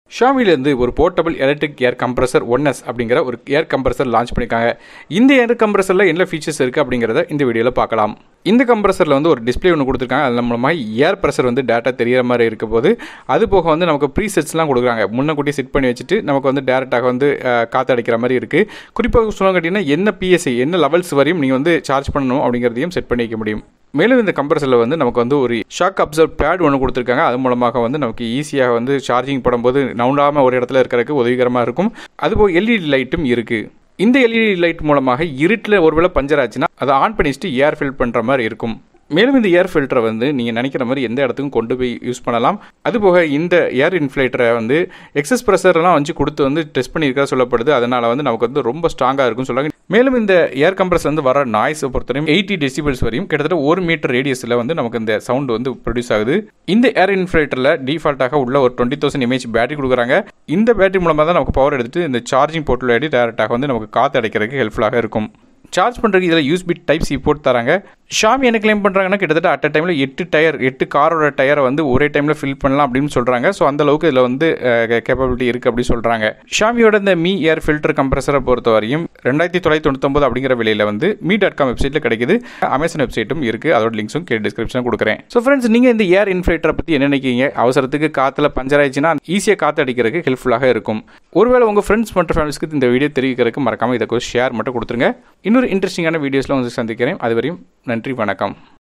ஷாமிலேருந்து ஒரு portable electric air compressor one S அப்படிங்கிற ஒரு ஏர் கம்ப்ரஸர் லான்ச் பண்ணியிருக்காங்க இந்த ஏர் கம்ப்ரஸரில் என்ன ஃபீச்சர்ஸ் இருக்குது அப்படிங்கிறத இந்த வீடியோவில் பார்க்கலாம் இந்த கம்ப்ரஸரில் வந்து ஒரு டிஸ்பிளே ஒன்று கொடுத்துருக்காங்க அது மூலமாக ஏர் ப்ரெஷர் வந்து டேட்டா தெரியிற மாதிரி இருக்க போது அது போக வந்து நமக்கு ப்ரீ செட்ஸ்லாம் கொடுக்குறாங்க முன்னக்கூட்டி செட் பண்ணி வச்சுட்டு நமக்கு வந்து டேரெக்டாக வந்து அஹ், காற்று அடிக்கிற மாதிரி இருக்குது குறிப்பாக சொல்ல கேட்டிங்கன்னா என்ன பிஎஸ்சி என்ன லெவல்ஸ் வரையும் நீங்கள் வந்து சார்ஜ் பண்ணணும் அப்படிங்கிறதையும் செட் பண்ணி வைக்க முடியும் மேலும் இந்த கம்ப்ரஸரில் வந்து நமக்கு வந்து ஒரு ஷாக் அப்சர்வ் பேட் ஒன்று கொடுத்துருக்காங்க அது மூலமாக வந்து நமக்கு ஈஸியாக வந்து சார்ஜிங் போடும்போது நவுண்டாமல் ஒரு இடத்துல இருக்கிறதுக்கு உதவிகரமாக இருக்கும் அதுபோக எல்இடி லைட்டும் இருக்குது இந்த எல்இடி லைட் மூலமாக இருட்டில் ஒருவேளை பஞ்சர் ஆச்சுன்னா அதை ஆன் பண்ணிச்சுட்டு ஏர் ஃபில் பண்ணுற மாதிரி இருக்கும் மேலும் இந்த ஏர் ஃபில்டரை வந்து நீங்கள் நினைக்கிற மாதிரி எந்த இடத்துக்கும் கொண்டு போய் யூஸ் பண்ணலாம் அதுபோக இந்த ஏர் இன்ஃப்ளேட்டரை வந்து எக்ஸஸ் ப்ரெஷர்லாம் வச்சு கொடுத்து வந்து டெஸ்ட் பண்ணியிருக்கா சொல்லப்படுது அதனால் வந்து நமக்கு வந்து ரொம்ப ஸ்ட்ராங்காக இருக்கும்னு சொல்லுவாங்க மேலும் இந்த ஏர் கம்ப்ரஸ் வந்து வர நாய்ஸை பொறுத்தவரையும் எயிட்டி டெசிபிள்ஸ் வரையும் கிட்டத்தட்ட ஒரு மீட்டர் ரேடியஸில் வந்து நமக்கு இந்த சவுண்ட் வந்து ப்ரொடியூஸ் ஆகுது இந்த ஏர் இன்ஃப்ளேட்டரில் டிஃபால்ட்டாக உள்ள ஒரு டுவெண்ட்டி தௌசண்ட் இமேஜ் பேட்டரி கொடுக்குறாங்க இந்த பேட்டரி மூலமாக தான் நமக்கு பவர் எடுத்துட்டு இந்த சார்ஜிங் போர்ட்டில் ஆடி டேரெக்டாக வந்து நமக்கு காற்று அடைக்கிறதுக்கு ஹெல்ப்ஃபுல்லாக இருக்கும் சார்ஜ் பண்ணுறதுக்கு இதில் யூஸ்பி டைப் சி போட்டு தராங்க ஷாமி என்ன கிளைம் பண்ணுறாங்கன்னா கிட்டத்தட்ட அட் அ டைமில் எட்டு டயர் எட்டு காரோட டயரை வந்து ஒரே டைமில் ஃபில் பண்ணலாம் அப்படின்னு சொல்கிறாங்க ஸோ அந்த அளவுக்கு இதில் வந்து கேப்பபிலிட்டி இருக்குது அப்படின்னு சொல்கிறாங்க ஷாமியோட இந்த மீ ஏர் ஃபில்டர் கம்ப்ரஸரை பொறுத்த வரையும் ரெண்டாயிரத்தி தொள்ளாயிரத்தி தொண்ணூத்தொம்பது அப்படிங்கிற விலையில் வந்து மீ டாட் காம் வெப்சைட்டில் கிடைக்குது அமேசான் வெப்சைட்டும் இருக்குது அதோட லிங்க்ஸும் கீழே டிஸ்கிரிப்ஷன் கொடுக்குறேன் ஸோ ஃப்ரெண்ட்ஸ் நீங்கள் இந்த ஏர் இன்ஃப்ளேட்டரை பற்றி என்ன நினைக்கிறீங்க அவசரத்துக்கு காற்றுல பஞ்சர் ஆயிடுச்சுன்னா ஈஸியாக காற்று அடிக்கிறதுக்கு ஹெல்ப்ஃபுல்லாக இருக்கும் ஒருவேளை உங்கள் ஃப்ரெண்ட்ஸ் மற்றும் ஃபேமிலிஸ்க்கு இந்த வீடியோ தெரிவிக்கிறதுக்கு மறக்காமல் இதை ஷேர் மட்டும் கொடுத்துருங்க இன்னொரு இன்ட்ரெஸ்டிங்கான வீடியோஸில் வந்து சந்திக்கிறேன் அதுவரையும் நன்றி வணக்கம்